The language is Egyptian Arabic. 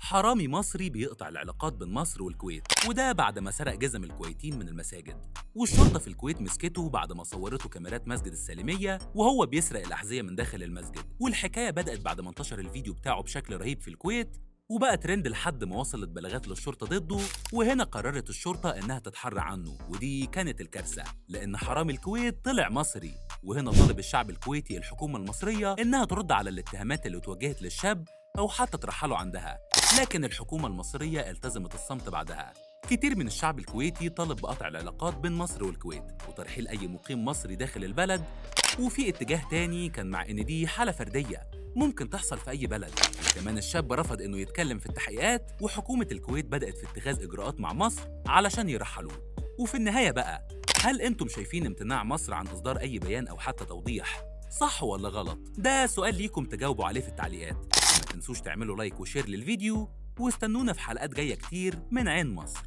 حرامي مصري بيقطع العلاقات بين مصر والكويت وده بعد ما سرق جزم الكويتين من المساجد والشرطة في الكويت مسكته بعد ما صورته كاميرات مسجد السالمية وهو بيسرق الأحذية من داخل المسجد والحكاية بدأت بعد ما انتشر الفيديو بتاعه بشكل رهيب في الكويت وبقى ترند لحد ما وصلت بلاغات للشرطة ضده وهنا قررت الشرطة إنها تتحرى عنه ودي كانت الكارثة لأن حرامي الكويت طلع مصري وهنا طالب الشعب الكويتي الحكومة المصرية إنها ترد على الاتهامات اللي اتوجهت للشاب أو حتى ترحله عندها لكن الحكومة المصرية التزمت الصمت بعدها كتير من الشعب الكويتي طالب بقطع العلاقات بين مصر والكويت وترحيل أي مقيم مصري داخل البلد وفي اتجاه تاني كان مع إن دي حالة فردية ممكن تحصل في أي بلد كمان الشاب رفض إنه يتكلم في التحقيقات وحكومة الكويت بدأت في اتخاذ إجراءات مع مصر علشان يرحلوه وفي النهاية بقى هل أنتم شايفين امتناع مصر عن إصدار أي بيان أو حتى توضيح صح ولا غلط؟ ده سؤال ليكم تجاوبوا عليه في التعليقات ما تنسوش تعملوا لايك وشير للفيديو واستنونا في حلقات جاية كتير من عين مصر